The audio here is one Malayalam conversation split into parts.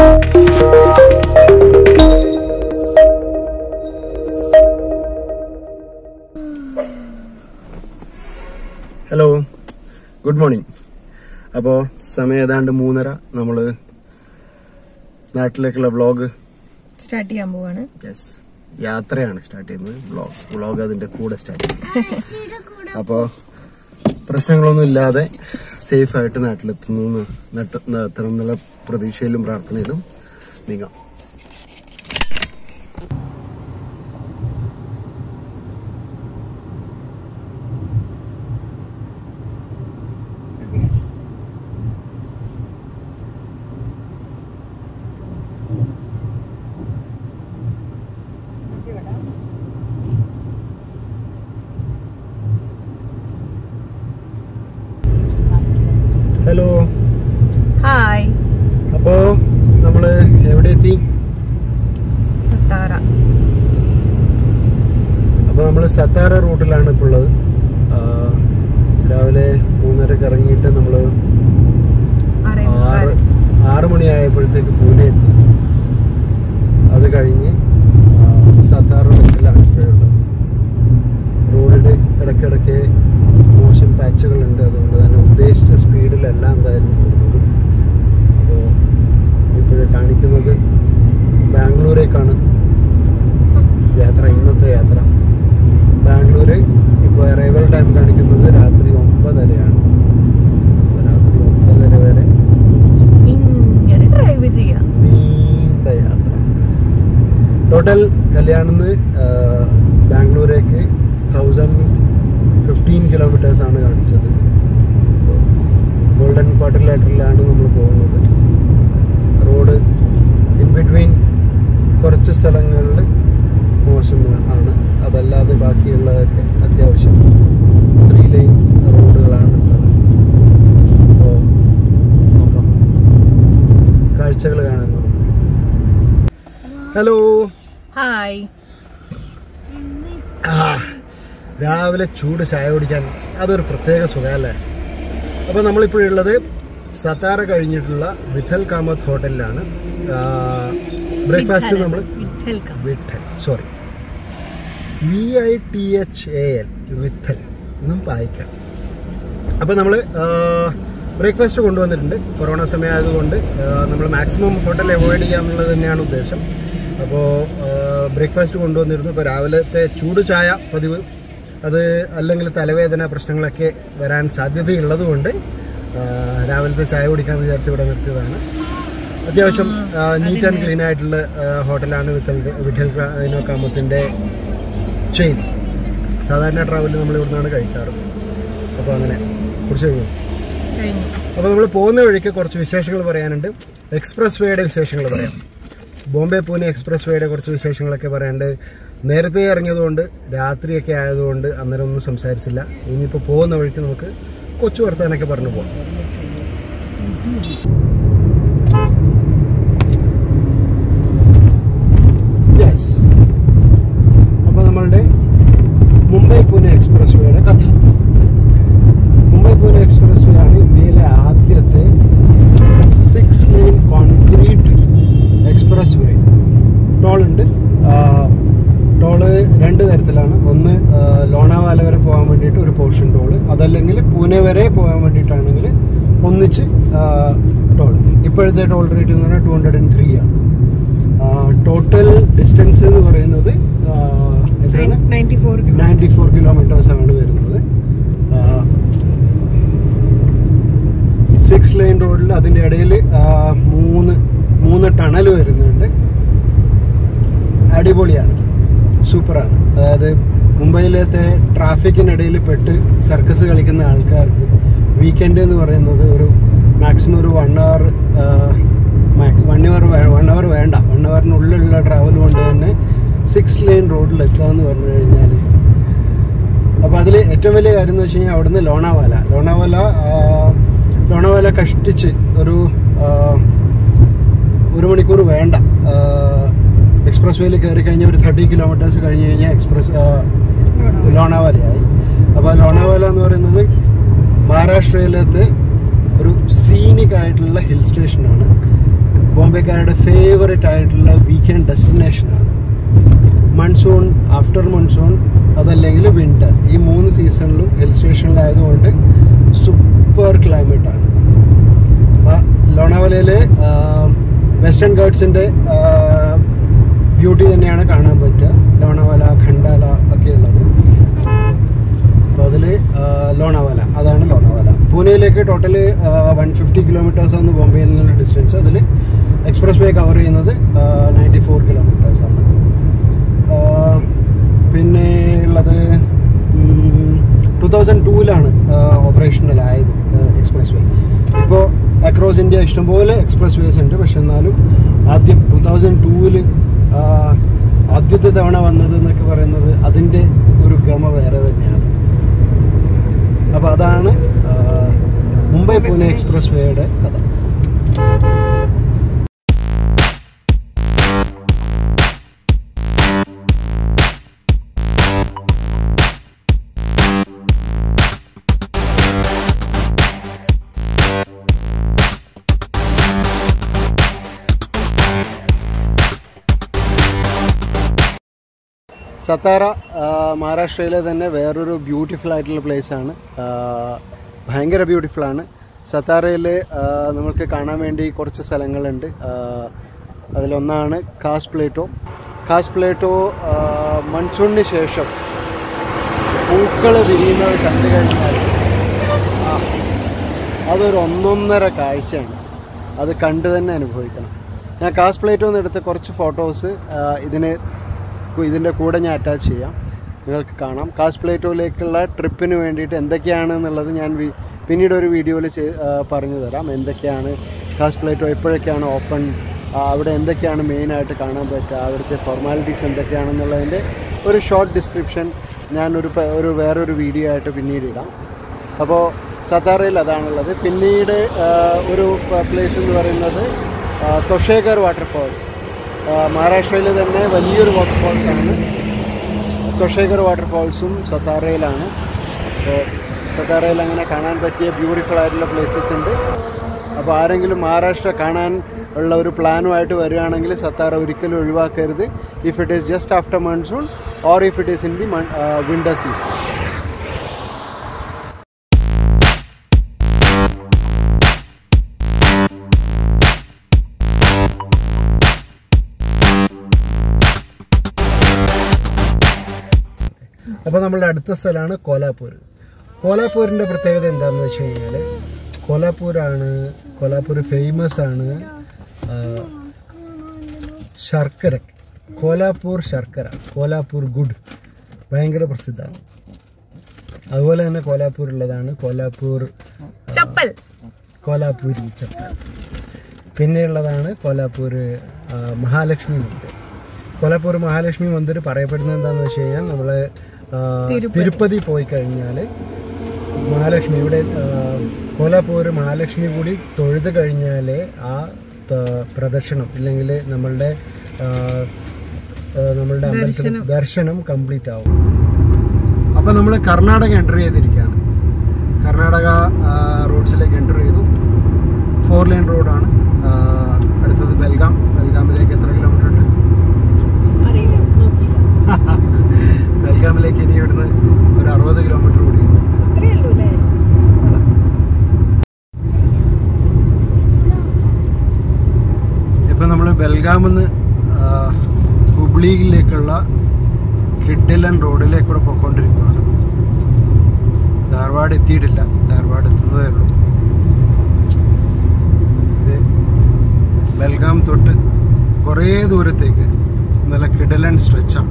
ഹലോ ഗുഡ് മോർണിംഗ് അപ്പോൾ സമയം ഏതാണ്ട് മൂന്നര നമ്മൾ നാട്ടിലേക്കുള്ള വ്ളോഗ് സ്റ്റാർട്ട് ചെയ്യാൻ പോവാണ് യെസ് യാത്രയാണ് സ്റ്റാർട്ട് ചെയ്യുന്നത് വ്ളോഗ് വ്ളോഗ് അതിന്റെ കൂടെ സ്റ്റാർട്ട് ചെയ്യും അപ്പോൾ പ്രശ്നങ്ങളൊന്നും ഇല്ലാതെ സേഫ് ആയിട്ട് നാട്ടിലെത്തുന്നു എന്ന് നട്ട് എത്തണം എന്നുള്ള പ്രതീക്ഷയിലും പ്രാർത്ഥനയിലും നീങ്ങാം ഹലോ ഹായ് അപ്പോ നമ്മള് എവിടെ എത്തി സത്താറ അപ്പൊ നമ്മള് സത്താര റൂട്ടിലാണ് ഇപ്പോൾ ഉള്ളത് ആ, രാവിലെ മൂന്നരക്ക് ഇറങ്ങിയിട്ട് നമ്മള് ആറ് ആറ് മണിയായപ്പോഴത്തേക്ക് പൂനെ എത്തി അത് കഴിഞ്ഞ് ആ, സത്താറ റൂട്ടിലാണ് ഇപ്പോഴുള്ളത് റോഡിൽ ഇടയ്ക്കിടയ്ക്ക് മോശം പാച്ചുകളുണ്ട് അതുകൊണ്ട് തന്നെ ഉദ്ദേശിച്ച സ്പീഡിലല്ല എന്തായാലും പോകുന്നത് അപ്പോൾ ഇപ്പോഴും കാണിക്കുന്നത് ബാംഗ്ലൂരേക്കാണ് യാത്ര ഇന്നത്തെ യാത്ര ബാംഗ്ലൂര് ഇപ്പോൾ അറൈവൽ ടൈം കാണിക്കുന്നത് രാത്രി ഒമ്പതരയാണ് അപ്പോൾ രാത്രി ഒമ്പതര വരെ ഇങ്ങനെ ഡ്രൈവ് ചെയ്യാം നീണ്ട യാത്ര ടോട്ടൽ കല്യാണിന്ന് ബാംഗ്ലൂരേക്ക് തൗസൻഡ് ഫിഫ്റ്റീൻ കിലോമീറ്റേഴ്സ് ആണ് കാണിച്ചത് അപ്പോൾ ഗോൾഡൻ ക്വാർട്ടറിലേറ്ററിലാണ് നമ്മൾ പോകുന്നത് റോഡ് ഇൻ ബിറ്റ്വീൻ കുറച്ച് സ്ഥലങ്ങളിൽ മോശം ആണ് അതല്ലാതെ ബാക്കിയുള്ളതൊക്കെ അത്യാവശ്യം ത്രീ ലൈൻ റോഡുകളാണ് ഉള്ളത് അപ്പോൾ നോക്കാം കാഴ്ചകൾ കാണാൻ നമുക്ക് ഹലോ ഹായ് രാവിലെ ചൂട് ചായ കുടിക്കാൻ അതൊരു പ്രത്യേക സുഖമല്ലേ അപ്പോൾ നമ്മളിപ്പോഴുള്ളത് സത്താറ കഴിഞ്ഞിട്ടുള്ള വിഥൽ കാമത്ത് ഹോട്ടലിലാണ് ബ്രേക്ക്ഫാസ്റ്റ് നമ്മൾ welcome Vithal sorry V I T H A L Vithal എന്നും വായിക്കാം അപ്പോൾ നമ്മൾ ബ്രേക്ക്ഫാസ്റ്റ് കൊണ്ടുവന്നിട്ടുണ്ട് കൊറോണ സമയമായതുകൊണ്ട് നമ്മൾ മാക്സിമം ഹോട്ടൽ അവോയ്ഡ് ചെയ്യുക എന്നുള്ളത് തന്നെയാണ് ഉദ്ദേശം അപ്പോൾ ബ്രേക്ക്ഫാസ്റ്റ് കൊണ്ടുവന്നിരുന്നു ഇപ്പോൾ രാവിലത്തെ ചൂട് ചായ പതിവ് അത് അല്ലെങ്കിൽ തലവേദന പ്രശ്നങ്ങളൊക്കെ വരാൻ സാധ്യതയുള്ളത് കൊണ്ട് ആ, രാവിലത്തെ ചായ കുടിക്കാമെന്ന് വിചാരിച്ച് ഇവിടെ നിർത്തിയതാണ് അത്യാവശ്യം നീറ്റ് ആൻഡ് ക്ലീൻ ആയിട്ടുള്ള ആ, ഹോട്ടലാണ് വിത്തൽ വിഠൽ ഇനോ കാമത്തിൻ്റെ ചെയിൻ സാധാരണ ട്രാവലിൽ നമ്മൾ ഇവിടെ നിന്നാണ് കഴിക്കാറ് അപ്പോൾ അങ്ങനെ കുറിച്ച് കഴിഞ്ഞു കഴിഞ്ഞു അപ്പോൾ നമ്മൾ പോകുന്ന വഴിക്ക് കുറച്ച് വിശേഷങ്ങൾ പറയാനുണ്ട് എക്സ്പ്രസ് വേയുടെ വിശേഷങ്ങൾ പറയാം ബോംബെ പൂനെ എക്സ്പ്രസ് വേയുടെ കുറച്ച് വിശേഷങ്ങളൊക്കെ പറയാനുണ്ട് നേരത്തെ ഇറങ്ങിയതുകൊണ്ട് രാത്രിയൊക്കെ ആയതുകൊണ്ട് അന്നേരം ഒന്നും സംസാരിച്ചില്ല ഇനിയിപ്പോൾ പോകുന്ന വഴിക്ക് നമുക്ക് കൊച്ചു വർത്താനൊക്കെ പറഞ്ഞു പോകാം യെസ് അപ്പോൾ നമ്മളുടെ മുംബൈ പൂനെ എക്സ്പ്രസ് വേയുടെ കഥ മുംബൈ പൂനെ എക്സ്പ്രസ് വേ ആണ് ഇന്ത്യയിലെ ആദ്യത്തെ six lane concrete expressway toll ഉണ്ട് ടോള് രണ്ട് തരത്തിലാണ് ഒന്ന് ആ, ലോണാവാല വരെ പോകാൻ വേണ്ടിയിട്ട് ഒരു പോർഷൻ ടോള് അതല്ലെങ്കിൽ പൂനെ വരെ പോകാൻ വേണ്ടിയിട്ടാണെങ്കിൽ ഒന്നിച്ച് ടോൾ ഇപ്പോഴത്തെ ടോൾ റേറ്റ് എന്ന് പറഞ്ഞാൽ ടു ഹൺഡ്രഡ് ആൻഡ് ത്രീ ആണ് ടോട്ടൽ ഡിസ്റ്റൻസ് എന്ന് പറയുന്നത് ആ, എത്രയാണ് ninety four ninety four kilometres ആണ് വരുന്നത് സിക്സ് ലൈൻ റോഡിൽ അതിൻ്റെ ഇടയിൽ മൂന്ന് മൂന്ന് ടണൽ വരുന്നുണ്ട് അടിപൊളിയാണ് സൂപ്പറാണ് അതായത് മുംബൈയിലത്തെ ട്രാഫിക്കിനിടയിൽ പെട്ട് സർക്കസ് കളിക്കുന്ന ആൾക്കാർക്ക് വീക്കെൻഡ് എന്ന് പറയുന്നത് ഒരു മാക്സിമം ഒരു one hour one hour one hour വേണ്ട വൺ അവറിനുള്ളിലുള്ള ട്രാവൽ കൊണ്ട് തന്നെ സിക്സ് ലൈൻ റോഡിൽ എത്താന്ന് പറഞ്ഞു കഴിഞ്ഞാൽ അപ്പോൾ അതിൽ ഏറ്റവും വലിയ കാര്യം എന്ന് വെച്ച് കഴിഞ്ഞാൽ അവിടുന്ന് ലോണാവാല ലോണാവാല ആ, ലോണാവാല കഷ്ടിച്ച് ഒരു ആ, ഒരു മണിക്കൂർ വേണ്ട എക്സ്പ്രസ് വേയിൽ കയറി കഴിഞ്ഞാൽ ഒരു തേർട്ടി കിലോമീറ്റേഴ്സ് കഴിഞ്ഞ് കഴിഞ്ഞാൽ എക്സ്പ്രസ് ലോണാവാലയായി അപ്പോൾ ലോണാവാല എന്ന് പറയുന്നത് മഹാരാഷ്ട്രയിലത്തെ ഒരു സീനിക് ആയിട്ടുള്ള ഹിൽ സ്റ്റേഷനാണ് ബോംബെക്കാരുടെ ഫേവറേറ്റ് ആയിട്ടുള്ള വീക്കെൻഡ് ഡെസ്റ്റിനേഷനാണ് മൺസൂൺ ആഫ്റ്റർ മൺസൂൺ അതല്ലെങ്കിൽ വിൻ്റർ ഈ മൂന്ന് സീസണിലും ഹിൽ സ്റ്റേഷനിലായതുകൊണ്ട് സൂപ്പർ ക്ലൈമറ്റ് ആണ് അപ്പോൾ ലോണാവലയിൽ വെസ്റ്റേൺ ഗേർഡ്സിൻ്റെ ബ്യൂട്ടി തന്നെയാണ് കാണാൻ പറ്റുക ലോണാവല ഖണ്ടാല ഒക്കെ ഉള്ളത് അപ്പോൾ അതിൽ ലോണാവല അതാണ് ലോണാവല പൂനെയിലേക്ക് ടോട്ടൽ വൺ ഫിഫ്റ്റി കിലോമീറ്റേഴ്സ് ആണ് ബോംബെയിൽ നിന്നുള്ള ഡിസ്റ്റൻസ് അതിൽ എക്സ്പ്രസ് വേ കവർ ചെയ്യുന്നത് നയൻറ്റി ഫോർ കിലോമീറ്റേഴ്സ് ആണ് ആഹ് പിന്നെ ഉള്ളത് ടു തൗസൻഡ് ടൂവിലാണ് ഓപ്പറേഷണലായത് എക്സ്പ്രസ് വേ ഇപ്പോൾ അക്രോസ് ഇന്ത്യ ഇഷ്ടംപോലെ എക്സ്പ്രസ് വേസ് ഉണ്ട് പക്ഷെ എന്നാലും ആദ്യം ടു തൗസൻഡ് ടൂവിൽ ആദ്യത്തെ തവണ വന്നത് എന്നൊക്കെ പറയുന്നത് അതിൻ്റെ ഒരു ഗമ വേറെ തന്നെയാണ് അപ്പോൾ അതാണ് ആഹ് മുംബൈ പൂനെ എക്സ്പ്രസ് വേയുടെ കഥ സത്താറ ആ, മഹാരാഷ്ട്രയിലെ തന്നെ വേറൊരു ബ്യൂട്ടിഫുൾ ആയിട്ടുള്ള place ആണ് ആ, ഭയങ്കര ബ്യൂട്ടിഫുൾ ആണ് സത്താറയിൽ നമുക്ക് കാണാൻ വേണ്ടി കുറച്ച് സ്ഥലങ്ങളുണ്ട് ആ, അതിലൊന്നാണ് കാസ് പ്ലേറ്റോ കാസ് പ്ലേറ്റോ ആ, മൺസൂണിന് ശേഷം പൂക്കൾ വിരിയുന്നത് കണ്ടു കഴിഞ്ഞാൽ ആ, അതൊരു ഒന്നൊന്നര കാഴ്ചയാണ് അത് കണ്ടു തന്നെ അനുഭവിക്കണം ഞാൻ കാസ് പ്ലേറ്റോ നിന്ന് എടുത്ത കുറച്ച് ഫോട്ടോസ് ഇതിന് ഇതിൻ്റെ കൂടെ ഞാൻ അറ്റാച്ച് ചെയ്യാം നിങ്ങൾക്ക് കാണാം കാസ് പ്ലേറ്റോയിലേക്കുള്ള ട്രിപ്പിന് വേണ്ടിയിട്ട് എന്തൊക്കെയാണ് എന്നുള്ളത് ഞാൻ വി- പിന്നീട് ഒരു വീഡിയോയിൽ പറഞ്ഞു തരാം എന്തൊക്കെയാണ് കാസ് പ്ലേറ്റോ എപ്പോഴൊക്കെയാണ് ഓപ്പൺ അവിടെ എന്തൊക്കെയാണ് മെയിനായിട്ട് കാണാൻ പറ്റുക അവിടുത്തെ ഫോർമാലിറ്റീസ് എന്തൊക്കെയാണെന്നുള്ളതിൻ്റെ ഒരു ഷോർട്ട് ഡിസ്ക്രിപ്ഷൻ ഞാനൊരു പ- ഒരു വേറൊരു വീഡിയോ ആയിട്ട് പിന്നീട് ഇടാം അപ്പോൾ സത്താറയിൽ അതാണുള്ളത് പിന്നീട് ആ, ഒരു പ്ലേസ് എന്ന് പറയുന്നത് ആ, തൊഷേഗർ വാട്ടർഫോൾസ് മഹാരാഷ്ട്രയിൽ തന്നെ വലിയൊരു വാട്ടർഫോൾസ് ആണ് തൊഷേഗർ വാട്ടർഫോൾസും സത്താറയിലാണ് അപ്പോൾ സത്താറയിൽ അങ്ങനെ കാണാൻ പറ്റിയ ബ്യൂട്ടിഫുൾ ആയിട്ടുള്ള പ്ലേസസ് ഉണ്ട് അപ്പോൾ ആരെങ്കിലും മഹാരാഷ്ട്ര കാണാൻ ഉള്ള ഒരു പ്ലാനുമായിട്ട് വരികയാണെങ്കിൽ സത്താറ ഒരിക്കലും ഒഴിവാക്കരുത് if it is just after monsoon or if it is in the winter season അപ്പോൾ നമ്മളുടെ അടുത്ത സ്ഥലമാണ് കോലാപ്പൂർ കോലാപ്പൂരിൻ്റെ പ്രത്യേകത എന്താണെന്ന് വെച്ച് കഴിഞ്ഞാൽ കോലാപ്പൂരാണ് കോലാപ്പൂർ ഫേമസ് ആണ് ആ, ശർക്കര കോലാപ്പൂർ ശർക്കര കോലാപ്പൂർ ഗുഡ് ഭയങ്കര പ്രസിദ്ധമാണ് അതുപോലെ തന്നെ കോലാപ്പൂരുള്ളതാണ് കോലാപ്പൂർ ചപ്പൽ കോലാപ്പൂരി ചപ്പൽ പിന്നെയുള്ളതാണ് കോലാപ്പൂർ ആ, മഹാലക്ഷ്മി മന്ദിർ കോലാപ്പൂർ മഹാലക്ഷ്മി മന്ദിർ പറയപ്പെടുന്നത് എന്താണെന്ന് വെച്ച് കഴിഞ്ഞാൽ നമ്മൾ തിരുപ്പതി പോയി കഴിഞ്ഞാൽ മഹാലക്ഷ്മി ഇവിടെ ആ, കോലാപ്പൂർ മഹാലക്ഷ്മി കൂടി തൊഴുത് കഴിഞ്ഞാൽ ആ ത- പ്രദക്ഷിണം ഇല്ലെങ്കിൽ നമ്മളുടെ ആ, ആ, നമ്മളുടെ അമ്പലത്തിൽ ദർശനം കംപ്ലീറ്റ് ആവും അപ്പോൾ നമ്മൾ കർണാടക എൻ്റർ ചെയ്തിരിക്കുകയാണ് കർണാടക ആ, റോഡ്സിലേക്ക് എൻ്റർ ചെയ്തു ഫോർ ലൈൻ റോഡാണ് ആ, അടുത്തത് ബെൽഗാം ബെൽഗാമിലേക്ക് എത്ര കിലോമീറ്റർ ഉണ്ട് അറിയില്ല നോക്കിയില്ല ബെൽഗാമിലേക്ക് ഇനി ഇവിടുന്ന് ഒരു അറുപത് കിലോമീറ്റർ കൂടി അത്രേ ഉള്ളൂ അല്ലേ ഇപ്പം നമ്മൾ ബെൽഗാമിൽ നിന്ന് ഹുബ്ലിയിലേക്കുള്ള കിഡിലൻ റോഡിലേക്കൂടെ പോയിക്കൊണ്ടിരിക്കുകയാണ് ധാർവാഡ് എത്തിയിട്ടില്ല ധാർവാഡ് എത്തുന്നതേ ഉള്ളൂ ഇത് ബെൽഗാം തൊട്ട് കുറേ ദൂരത്തേക്ക് നല്ല കിഡിലൻ സ്ട്രെച്ചാണ്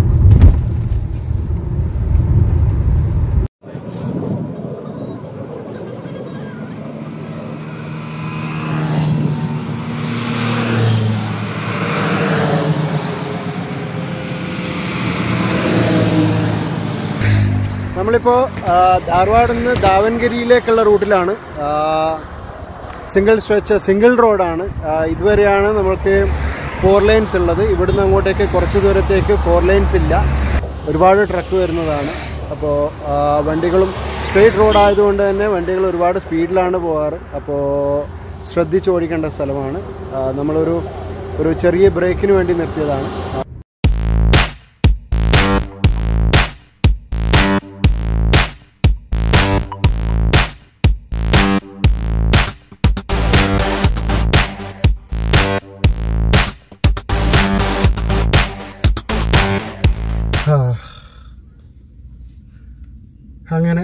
നമ്മളിപ്പോൾ ധാർവാഡിൽ നിന്ന് ദാവൻഗിരിയിലേക്കുള്ള റൂട്ടിലാണ് സിംഗിൾ സ്ട്രെച്ച് സിംഗിൾ റോഡാണ് ആ, ഇതുവരെയാണ് നമ്മൾക്ക് ഫോർ ലൈൻസ് ഉള്ളത് ഇവിടുന്ന് അങ്ങോട്ടേക്ക് കുറച്ച് ദൂരത്തേക്ക് ഫോർ ലൈൻസ് ഇല്ല ഒരുപാട് ട്രക്ക് വരുന്നതാണ് അപ്പോൾ വണ്ടികളും സ്ട്രെയിറ്റ് റോഡ് ആയതുകൊണ്ട് തന്നെ വണ്ടികൾ ഒരുപാട് സ്പീഡിലാണ് പോകാറ് അപ്പോൾ ശ്രദ്ധിച്ച് ഓടിക്കേണ്ട സ്ഥലമാണ് ആ, നമ്മളൊരു ഒരു ചെറിയ ബ്രേക്കിന് വേണ്ടി നിർത്തിയതാണ് ആ. അങ്ങനെ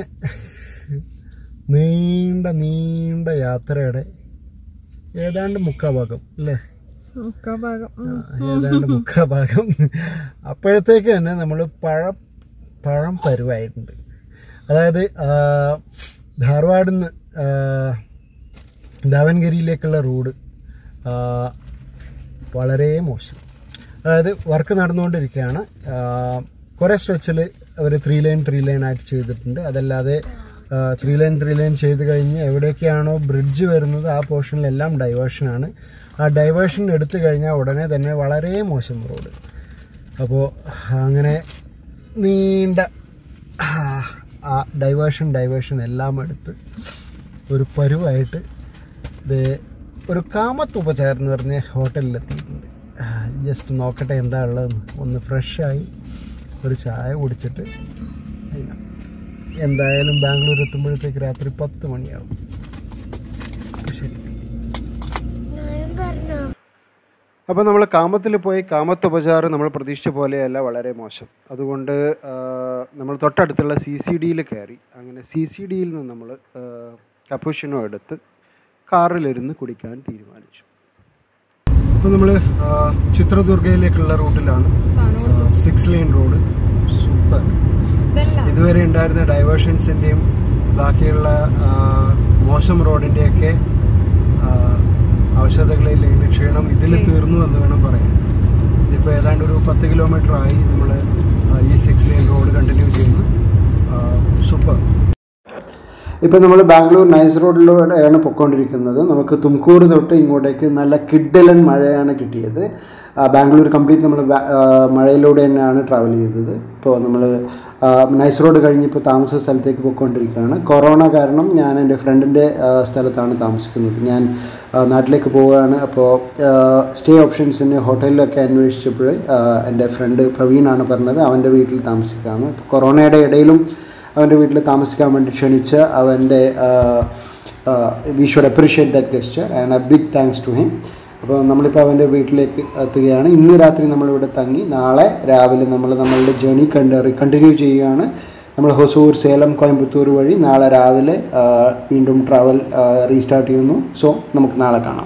നീണ്ട നീണ്ട യാത്രയുടെ ഏതാണ്ട് മുക്കാ ഭാഗം അല്ലേ ഭാഗം ആ, ഏതാണ്ട് മുക്കാ ഭാഗം അപ്പോഴത്തേക്ക് തന്നെ നമ്മൾ പഴം പഴം പരുവായിട്ടുണ്ട് അതായത് ആ, ധാർവാഡിൽ നിന്ന് ദാവൻഗരിയിലേക്കുള്ള റോഡ് ആ, വളരെ മോശം അതായത് വർക്ക് നടന്നുകൊണ്ടിരിക്കുകയാണ് ആ, കുറേ സ്ട്രെച്ചിൽ അവർ ത്രീ ലൈൻ ത്രീ ലൈൻ ആയിട്ട് ചെയ്തിട്ടുണ്ട് അതല്ലാതെ ത്രീ ലൈൻ ത്രീ ലൈൻ ചെയ്ത് കഴിഞ്ഞ് എവിടെയൊക്കെയാണോ ബ്രിഡ്ജ് വരുന്നത് ആ പോർഷനിലെല്ലാം ഡൈവേർഷനാണ് ആ ഡൈവേർഷൻ എടുത്തു കഴിഞ്ഞാൽ ഉടനെ തന്നെ വളരെ മോശം റോഡ് അപ്പോൾ അങ്ങനെ നീണ്ട ആ, ആ ഡൈവേർഷൻ ഡൈവേർഷൻ എല്ലാം എടുത്ത് ഒരു പരുവായിട്ട് ഇത് ഒരു കാമത്ത് ഉപചാരം എന്ന് പറഞ്ഞ ഹോട്ടലിലെത്തിയിട്ടുണ്ട് ജസ്റ്റ് നോക്കട്ടെ എന്താ ഉള്ളതെന്ന് ഒന്ന് ഫ്രഷായി ഒരു ചായ കുടിച്ചിട്ട് ഇങ്ങ. എന്തായാലും ബാംഗ്ലൂർ എത്തുമ്പോഴത്തേക്ക് രാത്രി പത്ത് മണിയാവും ശരി അപ്പോൾ നമ്മൾ കാമത്തിൽ പോയി കാമത്ത് ഉപചാരം നമ്മൾ പ്രതീക്ഷിച്ച പോലെയല്ല വളരെ മോശം അതുകൊണ്ട് ആ, നമ്മൾ തൊട്ടടുത്തുള്ള സി സി ഡിയിൽ കയറി അങ്ങനെ സി സി ഡിയിൽ നിന്ന് നമ്മൾ കപ്പൂഷിനോ എടുത്ത് കാറിലിരുന്ന് കുടിക്കാൻ തീരുമാനിച്ചു അപ്പോൾ നമ്മൾ ചിത്രദുർഗയിലേക്കുള്ള റൂട്ടിലാണ് സിക്സ് ലൈൻ റോഡ് സൂപ്പർ ഇതല്ല ഇതുവരെ ഉണ്ടായിരുന്ന ഡൈവേർഷൻസിൻ്റെയും ബാക്കിയുള്ള ആ, മോശം റോഡിൻ്റെയൊക്കെ ആവശ്യതകളിൽ ഇങ്ങനെ ക്ഷീണം ഇതിൽ തീർന്നു എന്ന് വേണം പറയാൻ ഇതിപ്പോൾ ഏതാണ്ട് ഒരു പത്ത് കിലോമീറ്റർ ആയി നമ്മൾ ഈ സിക്സ് ലൈൻ റോഡ് കണ്ടിന്യൂ ചെയ്യുന്നു സൂപ്പർ ഇപ്പം നമ്മൾ ബാംഗ്ലൂർ നൈസ് റോഡിലൂടെയാണ് പൊയ്ക്കൊണ്ടിരിക്കുന്നത് നമുക്ക് തുംകൂർ തൊട്ട് ഇങ്ങോട്ടേക്ക് നല്ല കിഡ്ഡലൻ മഴയാണ് കിട്ടിയത് ആ, ബാംഗ്ലൂർ കംപ്ലീറ്റ് നമ്മൾ മഴയിലൂടെ തന്നെയാണ് ട്രാവൽ ചെയ്തത് ഇപ്പോൾ നമ്മൾ നൈസ് റോഡ് കഴിഞ്ഞ് ഇപ്പോൾ താമസ സ്ഥലത്തേക്ക് പോയിക്കൊണ്ടിരിക്കുകയാണ് കൊറോണ കാരണം ഞാൻ എൻ്റെ ഫ്രണ്ടിൻ്റെ സ്ഥലത്താണ് താമസിക്കുന്നത് ഞാൻ ആ, നാട്ടിലേക്ക് പോവുകയാണ് അപ്പോൾ സ്റ്റേ ഓപ്ഷൻസിന് ഹോട്ടലിലൊക്കെ അന്വേഷിച്ചപ്പോൾ ആ, എൻ്റെ ഫ്രണ്ട് പ്രവീണാണ് പറഞ്ഞത് അവൻ്റെ വീട്ടിൽ താമസിക്കാമെന്ന് ഇപ്പോൾ കൊറോണയുടെ ഇടയിലും അവൻ്റെ വീട്ടിൽ താമസിക്കാൻ വേണ്ടി ക്ഷണിച്ച് അവൻ്റെ we should appreciate that gesture and a big thanks to him അപ്പോൾ നമ്മളിപ്പോൾ അവൻ്റെ വീട്ടിലേക്ക് എത്തുകയാണ് ഇന്ന് രാത്രി നമ്മളിവിടെ തങ്ങി നാളെ രാവിലെ നമ്മൾ നമ്മളുടെ ജേണി കണ്ട് കണ്ടിന്യൂ ചെയ്യുകയാണ് നമ്മൾ ഹൊസൂർ സേലം കോയമ്പത്തൂർ വഴി നാളെ രാവിലെ ആ, വീണ്ടും ട്രാവൽ റീസ്റ്റാർട്ട് ചെയ്യുന്നു സോ നമുക്ക് നാളെ കാണാം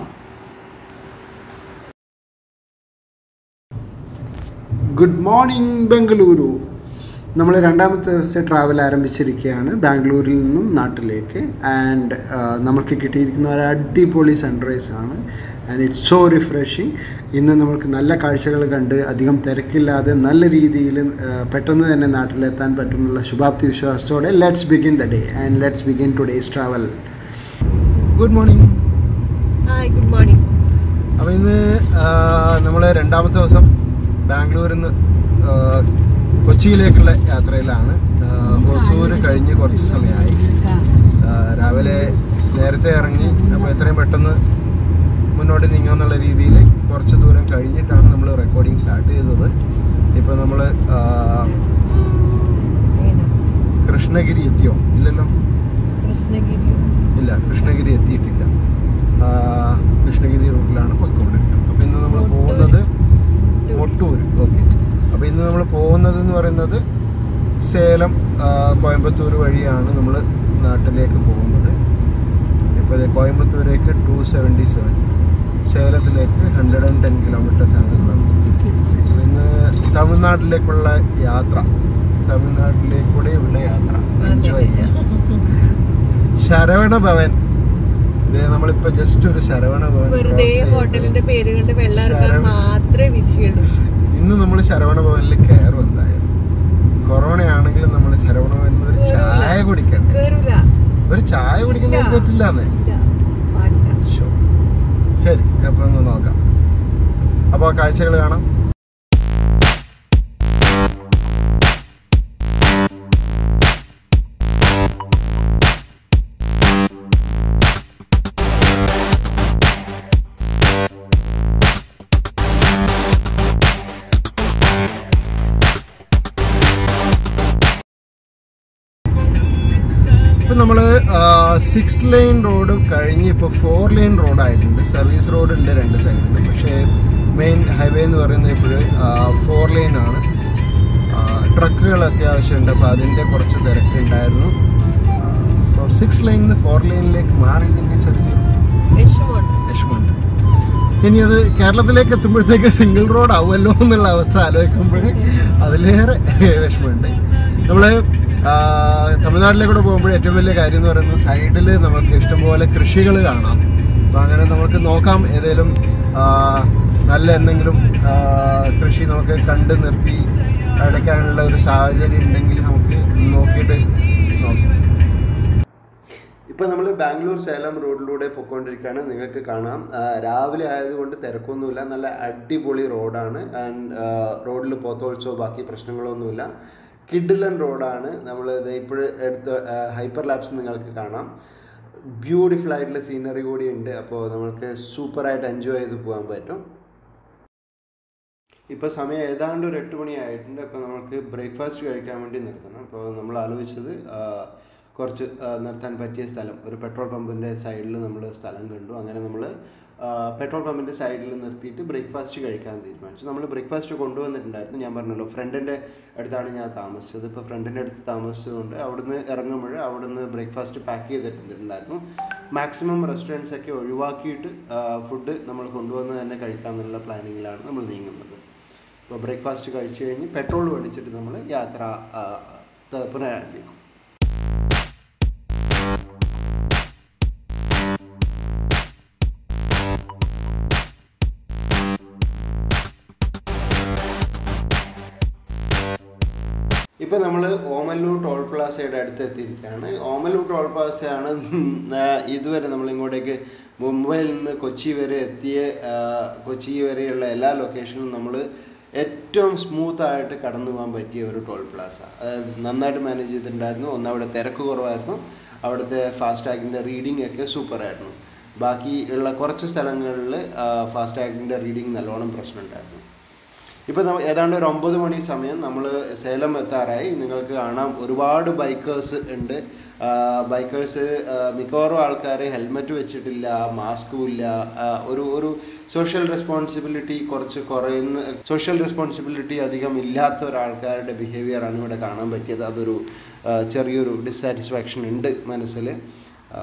ഗുഡ് മോർണിംഗ് ബംഗളൂരു നമ്മൾ രണ്ടാമത്തെ ദിവസത്തെ ട്രാവൽ ആരംഭിച്ചിരിക്കുകയാണ് ബാംഗ്ലൂരിൽ നിന്നും നാട്ടിലേക്ക് ആൻഡ് നമുക്ക് കിട്ടിയിരിക്കുന്ന ഒരു അടിപൊളി സൺറൈസ് ആണ് ആൻഡ് ഇറ്റ്സ് സോ റിഫ്രഷിങ് ഇന്ന് നമുക്ക് നല്ല കാഴ്ചകൾ കണ്ട് അധികം തിരക്കില്ലാതെ നല്ല രീതിയിൽ പെട്ടെന്ന് തന്നെ നാട്ടിലെത്താൻ പറ്റുമെന്നുള്ള ശുഭാപ്തി വിശ്വാസത്തോടെ let's begin the day and let's begin today's travel good morning hi good morning അപ്പോൾ ഇന്ന് നമ്മൾ രണ്ടാമത്തെ ദിവസം ബാംഗ്ലൂരിൽ നിന്ന് ആ, കൊച്ചിയിലേക്കുള്ള യാത്രയിലാണ് ആ, ഹൊസൂര് കഴിഞ്ഞ് കുറച്ച് സമയമായി ആ, രാവിലെ നേരത്തെ ഇറങ്ങി അപ്പോൾ എത്രയും പെട്ടെന്ന് മുന്നോട്ട് നീങ്ങാന്നുള്ള രീതിയിൽ കുറച്ച് ദൂരം കഴിഞ്ഞിട്ടാണ് നമ്മൾ റെക്കോർഡിങ് സ്റ്റാർട്ട് ചെയ്തത് ഇപ്പോൾ നമ്മൾ കൃഷ്ണഗിരി എത്തിയോ ഇല്ലല്ലോ കൃഷ്ണഗിരി ഇല്ല കൃഷ്ണഗിരി എത്തിയിട്ടില്ല ആ, കൃഷ്ണഗിരി റൂട്ടിലാണ് പോയിക്കൊണ്ടിരിക്കുന്നത് അപ്പോൾ ഇന്ന് നമ്മൾ പോകുന്നത് ഒട്ടൂർ ഓക്കെ അപ്പോൾ ഇന്ന് നമ്മൾ പോകുന്നത് എന്ന് പറയുന്നത് സേലം ആ, കോയമ്പത്തൂർ വഴിയാണ് നമ്മൾ നാട്ടിലേക്ക് പോകുന്നത് ഇപ്പോൾ ഇത് കോയമ്പത്തൂരേക്ക് ടു സെവൻറ്റി സെവൻ സേലത്തിലേക്ക് ഹൺഡ്രഡ് ആൻഡ് ടെൻ കിലോമീറ്റേഴ്സ് ആണ് ഉള്ളത് അപ്പോൾ ഇന്ന് തമിഴ്നാട്ടിലേക്കുള്ള യാത്ര തമിഴ്നാട്ടിലേക്കൂടെയുള്ള യാത്ര എൻജോയ് ചെയ്യാം ശരവണ ഭവൻ ഇത് നമ്മളിപ്പോ ജസ്റ്റ് ഒരു ശരവണ ഭവൻ വെറുതെ cross ചെയ്തു. ഹോട്ടലിന്റെ പേര് കണ്ട് വെള്ളം ഇറക്കാൻ ശരവണ- മാത്രമേ വിധിയുള്ളൂ ഇന്ന് നമ്മൾ ശരവണ ഭവനിൽ കയറും എന്തായാലും കൊറോണ ആണെങ്കിലും നമ്മൾ ശരവണ ഭവനിൽ ഒരു ചായ കുടിക്കണ്ട കേറൂല ഒരു ചായ കുടിക്കുന്നത് ഇല്ല. തെറ്റില്ലാന്നേ ഇല്ല പാടില്ല ശോ. ശരി അപ്പൊ ഒന്ന് നോക്കാം അപ്പൊ കാഴ്ചകൾ കാണാം സിക്സ് ലൈൻ റോഡ് കഴിഞ്ഞ് ഇപ്പോൾ ഫോർ ലൈൻ റോഡായിട്ടുണ്ട് സർവീസ് റോഡ് ഉണ്ട് രണ്ട് സൈഡിലും പക്ഷേ മെയിൻ ഹൈവേ എന്ന് പറയുന്നത് ഇപ്പോഴും ഫോർ ലൈൻ ആണ് ട്രക്കുകൾ അത്യാവശ്യമുണ്ട് അപ്പോൾ അതിൻ്റെ കുറച്ച് തിരക്കുണ്ടായിരുന്നു അപ്പോൾ സിക്സ് ലൈനിൽ നിന്ന് ഫോർ ലൈനിലേക്ക് മാറിയില്ലെങ്കിൽ ചെറിയ വിഷമമുണ്ട് വിഷമമുണ്ട് ഇനി അത് കേരളത്തിലേക്ക് എത്തുമ്പോഴത്തേക്ക് സിംഗിൾ റോഡ് ആവുമല്ലോ എന്നുള്ള അവസ്ഥ ആലോചിക്കുമ്പോൾ അതിലേറെ വിഷമമുണ്ട് നമ്മൾ തമിഴ്നാട്ടിലേക്കൂടെ പോകുമ്പോൾ ഏറ്റവും വലിയ കാര്യം എന്ന് പറയുന്നത് സൈഡിൽ നമുക്ക് ഇഷ്ടംപോലെ കൃഷികൾ കാണാം അപ്പോൾ അങ്ങനെ നമുക്ക് നോക്കാം ഏതെങ്കിലും ആ, നല്ല എന്തെങ്കിലും ആ, കൃഷി നമുക്ക് കണ്ട് നിർത്തി അടയ്ക്കാനുള്ള ഒരു സാഹചര്യം ഉണ്ടെങ്കിൽ നമുക്ക് നോക്കിയിട്ട് നോക്കാം ഇപ്പം നമ്മൾ ബാംഗ്ലൂർ സേലം റോഡിലൂടെ പൊയ്ക്കൊണ്ടിരിക്കുകയാണ് നിങ്ങൾക്ക് കാണാം ആ, രാവിലെ ആയതുകൊണ്ട് തിരക്കൊന്നുമില്ല നല്ല അടിപൊളി റോഡാണ് ആൻഡ് റോഡിൽ പോത്തോത്സവോ ബാക്കി പ്രശ്നങ്ങളൊന്നുമില്ല കിഡിലൻ റോഡാണ് നമ്മൾ ഇപ്പോൾ എടുത്ത ഹൈപ്പർ ലാബ്സ് നിങ്ങൾക്ക് കാണാം ബ്യൂട്ടിഫുൾ ആയിട്ടുള്ള സീനറി കൂടി ഉണ്ട് അപ്പോൾ നമുക്ക് സൂപ്പറായിട്ട് എൻജോയ് ചെയ്ത് പോകാൻ പറ്റും ഇപ്പോൾ സമയം ഏതാണ്ട് ഒരു എട്ട് മണി ആയിട്ടുണ്ട് അപ്പോൾ നമുക്ക് ബ്രേക്ക്ഫാസ്റ്റ് കഴിക്കാൻ വേണ്ടി നിർത്തണം അപ്പോൾ നമ്മൾ ആലോചിച്ചത് ആ, കുറച്ച് ആ, നിർത്താൻ പറ്റിയ സ്ഥലം ഒരു പെട്രോൾ പമ്പിൻ്റെ സൈഡിൽ നമ്മൾ സ്ഥലം കണ്ടു അങ്ങനെ നമ്മൾ പെട്രോൾ പമ്പിൻ്റെ സൈഡിൽ നിർത്തിയിട്ട് ബ്രേക്ക്ഫാസ്റ്റ് കഴിക്കാൻ തീരുമാനിച്ചു നമ്മൾ ബ്രേക്ക്ഫാസ്റ്റ് കൊണ്ടുവന്നിട്ടുണ്ടായിരുന്നു ഞാൻ പറഞ്ഞല്ലോ ഫ്രണ്ടിൻ്റെ അടുത്താണ് ഞാൻ താമസിച്ചത് ഇപ്പോൾ ഫ്രണ്ടിൻ്റെ അടുത്ത് താമസിച്ചതുകൊണ്ട് അവിടുന്ന് ഇറങ്ങുമ്പോൾ അവിടുന്ന് ബ്രേക്ക്ഫാസ്റ്റ് പാക്ക് ചെയ്തിട്ടുണ്ടായിരുന്നു മാക്സിമം റെസ്റ്റോറൻറ്റ്സ് ഒക്കെ ഒഴിവാക്കിയിട്ട് ഫുഡ് നമ്മൾ കൊണ്ടുവന്ന് തന്നെ കഴിക്കാമെന്നുള്ള പ്ലാനിങ്ങിലാണ് നമ്മൾ നീങ്ങുന്നത് അപ്പോൾ ബ്രേക്ക്ഫാസ്റ്റ് കഴിച്ചു കഴിഞ്ഞ് പെട്രോൾ മേടിച്ചിട്ട് നമ്മൾ യാത്ര ആ, ത- പുനരാരംഭിക്കും ഇപ്പം നമ്മൾ ഓമല്ലൂർ ടോൾ പ്ലാസയുടെ അടുത്ത് എത്തിയിരിക്കുകയാണ് ഓമല്ലൂർ ടോൾ പ്ലാസയാണ് ആ, ഇതുവരെ നമ്മൾ ഇങ്ങോട്ടേക്ക് മുംബൈയിൽ നിന്ന് കൊച്ചി വരെ എത്തിയ ആ, കൊച്ചി വരെയുള്ള എല്ലാ ലൊക്കേഷനും നമ്മൾ ഏറ്റവും സ്മൂത്ത് ആയിട്ട് കടന്നു പോകാൻ പറ്റിയ ഒരു ടോൾ പ്ലാസ അതായത് നന്നായിട്ട് മാനേജ് ചെയ്തിട്ടുണ്ടായിരുന്നു ഒന്ന് അവിടെ തിരക്ക് കുറവായിരുന്നു അവിടുത്തെ ഫാസ്ടാഗിൻ്റെ റീഡിംഗ് ഒക്കെ സൂപ്പറായിരുന്നു ബാക്കി ഉള്ള കുറച്ച് സ്ഥലങ്ങളിൽ ഫാസ്ടാഗിൻ്റെ റീഡിംഗ് നല്ലോണം പ്രശ്നമുണ്ടായിരുന്നു ഇപ്പോൾ നമ്മൾ ഏതാണ്ട് ഒരു ഒമ്പത് മണി സമയം നമ്മൾ സേലം എത്താറായി നിങ്ങൾക്ക് കാണാം ഒരുപാട് ബൈക്കേഴ്സ് ഉണ്ട് ബൈക്കേഴ്സ് മിക്കവാറും ആൾക്കാർ ഹെൽമെറ്റ് വെച്ചിട്ടില്ല മാസ്കും ഇല്ല ആ, ഒരു ഒരു സോഷ്യൽ റെസ്പോൺസിബിലിറ്റി കുറച്ച് കുറയുന്ന സോഷ്യൽ റെസ്പോൺസിബിലിറ്റി അധികം ഇല്ലാത്ത ഒരാൾക്കാരുടെ ബിഹേവിയറാണ് ഇവിടെ കാണാൻ പറ്റിയത് അതൊരു ആ, ചെറിയൊരു ഡിസാറ്റിസ്ഫാക്ഷൻ ഉണ്ട് മനസ്സിൽ ആ,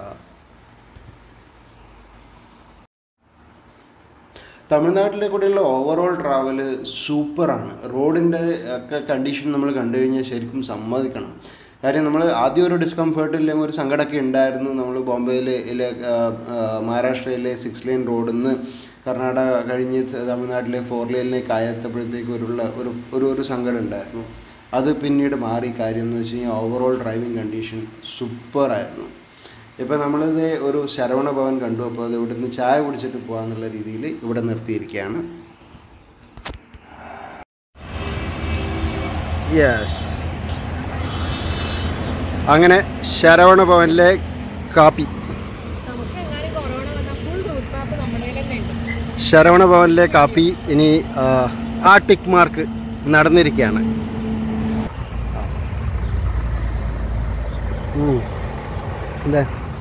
തമിഴ്നാട്ടിലെ കൂടെയുള്ള ഓവറോൾ ട്രാവൽ സൂപ്പറാണ് റോഡിൻ്റെ ഒക്കെ കണ്ടീഷൻ നമ്മൾ കണ്ടു കഴിഞ്ഞാൽ ശരിക്കും സമ്മതിക്കണം കാര്യം നമ്മൾ ആദ്യം ഒരു ഡിസ്കംഫേർട്ട് ഇല്ലെങ്കിൽ ഒരു സങ്കടമൊക്കെ ഉണ്ടായിരുന്നു നമ്മൾ ബോംബെയിലെ ഇലെ ആ, ആ, മഹാരാഷ്ട്രയിലെ സിക്സ് ലൈൻ റോഡിൽ നിന്ന് കർണാടക കഴിഞ്ഞ് തമിഴ്നാട്ടിലെ ഫോർ ലൈനിലേക്ക് ആയെത്തപ്പോഴത്തേക്ക് ഒരുള്ള ഒരു ഒരു ഒരു സങ്കടം ഉണ്ടായിരുന്നു അത് പിന്നീട് മാറി കാര്യം എന്ന് വെച്ച് കഴിഞ്ഞാൽ ഓവറോൾ ഡ്രൈവിംഗ് കണ്ടീഷൻ സൂപ്പറായിരുന്നു ഇപ്പം നമ്മളിത് ഒരു ശരവണ ഭവൻ കണ്ടു അപ്പോൾ അത് ഇവിടുന്ന് ചായ കുടിച്ചിട്ട് പോകാന്നുള്ള രീതിയിൽ ഇവിടെ നിർത്തിയിരിക്കുകയാണ് യെസ് അങ്ങനെ ശരവണ ഭവനിലെ കാപ്പി നമുക്ക് എങ്ങാനും കൊറോണ വന്നാൽ ഫുൾ റൂട്ട് മാപ്പ് നമ്മുടെ തന്നെ ഉണ്ട് ശരവണ ഭവനിലെ കാപ്പി ഇനി ആ, ആ ടിക്ക് മാർക്ക് നടന്നിരിക്കുകയാണ് ഉം. എന്താ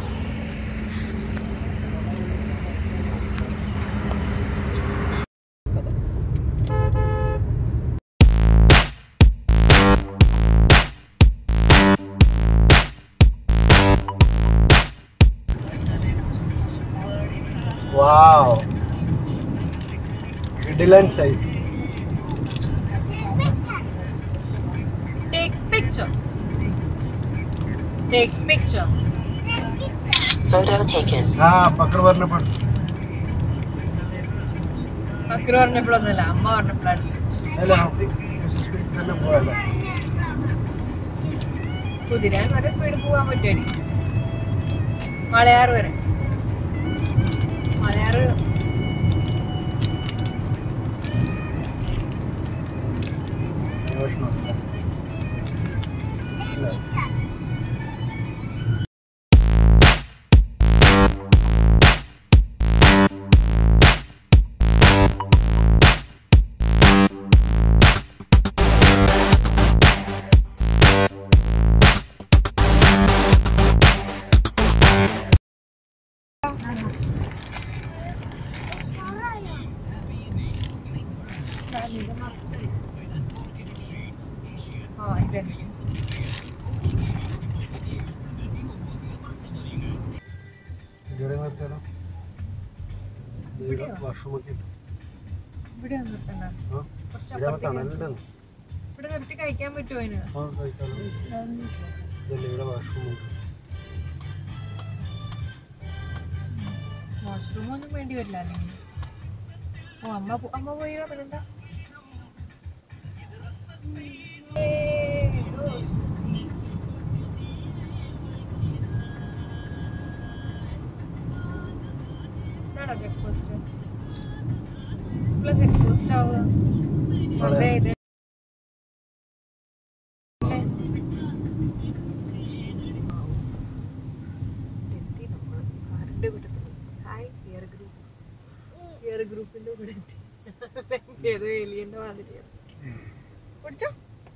വാവ് ഇഡിലൻ side take picture take picture Photo taken. ആ പക്കർ പറഞ്ഞപ്പോൾ മക്കള് പറഞ്ഞപ്പോഴൊന്നുമല്ല അമ്മ പറഞ്ഞപ്പോഴാണ് അല്ല തന്നെ പോയല്ലോ കുതിരാൻ വരെ സ്പീഡ് പോകാൻ പറ്റുമടി മലയാറ് വരെ മലയാറ് ആ ഇതന്നെ ഇവിടെ നിർത്താലോ ഇവിടെയോ? വർഷമൊക്കെ ഉണ്ട് ഇവിടെ ഒന്ന് നിർത്തണ്ട ആ കുറച്ച് ഇവിടെ അപ്പുറത്തേക്ക് തണലുണ്ടെന്ന് ഇവിടെ നിർത്തി കഴിക്കാൻ പറ്റുമോ അതിന് ആ കഴിക്കാലോ ഇതല്ലേ ഇവിടെ വാഷ്റൂമുണ്ട് വാഷ്റൂം ഒന്നും വേണ്ടി വരില്ല അല്ലെങ്കിൽ ഓ അമ്മ പോ- അമ്മ പോയി പിന്നെന്താ ഇതാണോ ചെക്ക് പോസ്റ്റ് ചെക്ക് പോസ്റ്റ് ആവുക വെറുതെ ഇത് എത്തി നമ്മൾ ആരുടെ കൂട്ടത്തിൽ ഹായ് ഇയർ ഗ്രൂപ്പ് ഇയർ ഗ്രൂപ്പിന്റെ കൂടെ എത്തി ഏതോ എലിയന്റെ മാതിരിയാണ് കുടിച്ചോ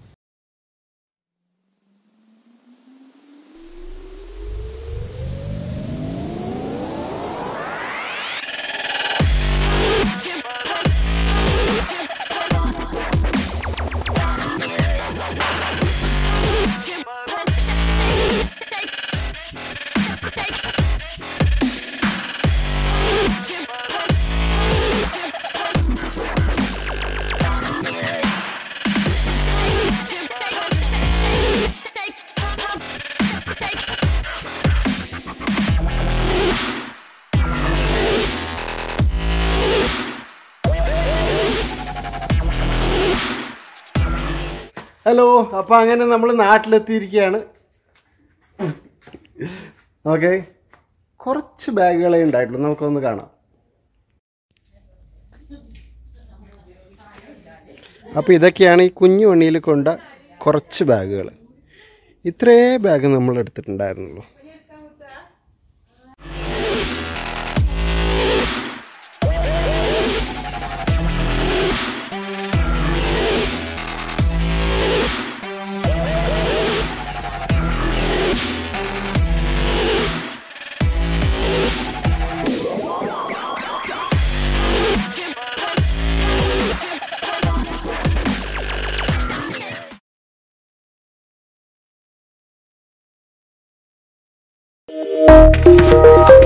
ഹലോ അപ്പോൾ അങ്ങനെ നമ്മൾ നാട്ടിലെത്തിയിരിക്കുകയാണ് ഓക്കെ കുറച്ച് ബാഗുകളെ ഉണ്ടായിട്ടുള്ളൂ നമുക്കൊന്ന് കാണാം അപ്പോൾ ഇതൊക്കെയാണ് ഈ കുഞ്ഞു വണ്ടിയിൽ കൊണ്ട കുറച്ച് ബാഗുകൾ ഇത്രേ ബാഗ് നമ്മൾ എടുത്തിട്ടുണ്ടായിരുന്നുള്ളൂ Thank